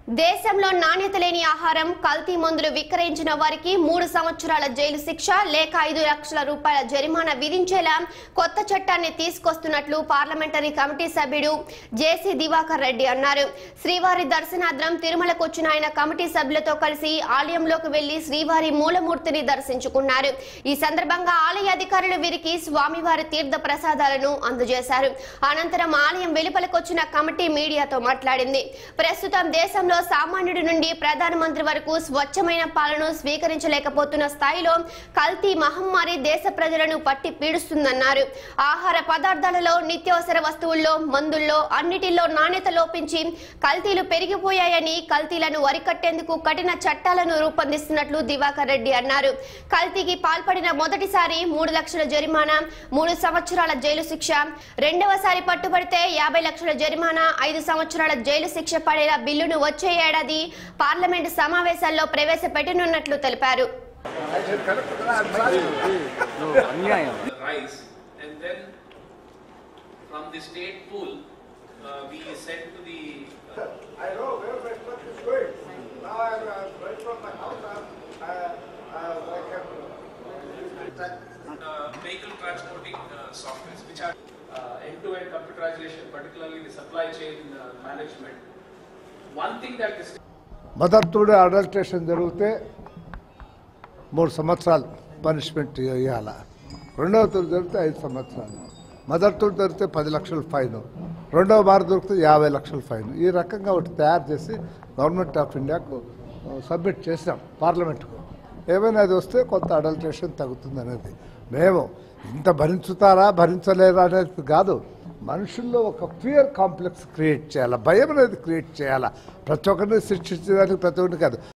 దేశంలో నాణ్యత లేని ఆహారం కల్తీ మందులు విక్రయించిన వారికి మూడు సంవత్సరాల జైలు శిక్ష లేక ఐదు లక్షల రూపాయల జరిమానా విధించేలా కొత్త చట్టాన్ని తీసుకొస్తున్నట్లు పార్లమెంటరీ కమిటీ సభ్యుడు జేసీ దివాకర్ రెడ్డి అన్నారు శ్రీవారి దర్శనార్థం తిరుమలకు వచ్చిన ఆయన కమిటీ సభ్యులతో కలిసి ఆలయంలోకి వెళ్లి శ్రీవారి మూలమూర్తిని దర్శించుకున్నారు ఈ సందర్భంగా ఆలయ అధికారులు వీరికి స్వామివారి తీర్థ ప్రసాదాలను అందజేశారు అనంతరం ఆలయం వెలుపలకొచ్చిన కమిటీ మీడియాతో మాట్లాడింది ప్రస్తుతం దేశంలో సామాన్యుడి నుండి ప్రధానమంత్రి వరకు స్వచ్ఛమైన పాలన స్వీకరించలేకపోతున్న స్థాయిలో కల్తీ మహమ్మారి దేశ ప్రజలను పట్టి పీడిస్తుందన్నారు ఆహార పదార్థాలలో నిత్యావసర వస్తువుల్లో మందుల్లో అన్నిటిలో నాణ్యత లోపించి కల్తీలు పెరిగిపోయాయని కల్తీలను అరికట్టేందుకు కఠిన చట్టాలను రూపొందిస్తున్నట్లు దివాకర్ రెడ్డి అన్నారు కల్తీకి పాల్పడిన మొదటిసారి మూడు లక్షల జరిమానా మూడు సంవత్సరాల జైలు శిక్ష రెండవసారి పట్టుబడితే యాభై లక్షల జరిమానా ఐదు సంవత్సరాల జైలు శిక్ష పడేలా బిల్లును వచ్చే ఏడాది పార్లమెంటు సమావేశాల్లో ప్రవేశపెట్టనున్నట్లు తెలిపారు అన్యాయం rice and then from the state pool, uh, we send to the uh, I know where my truck is going. Now I'm uh, right from my house. I'm, uh, uh, I can. uh, vehicle transporting uh, softwares, which are uh, end-to-end computerization, particularly the supply chain uh, management. One thing that this mother today adulteration జరిగితే మూడు సంవత్సరాలు punishment ఇవ్వాలి రెండవ తూరు జరిగితే ఐదు సంవత్సరాలు mother tour జరిగితే పది లక్షల ఫైన్ రెండవ మారు దొరికితే యాభై లక్షల ఫైన్ ఈ రకంగా ఒకటి తయారు చేసి గవర్నమెంట్ ఆఫ్ ఇండియాకు సబ్మిట్ చేసినాం పార్లమెంట్కు ఏమైనా అది వస్తే కొంత అడల్ట్రేషన్ తగ్గుతుంది అనేది మేము ఇంత భరించుతారా భరించలేరా అనేది కాదు మనుషుల్లో ఒక ఫియర్ కాంప్లెక్స్ క్రియేట్ చేయాలి భయం అనేది క్రియేట్ చేయాలి ప్రతి ఒక్కరిని శిక్షించడానికి ప్రతి ఒక్కరిని కాదు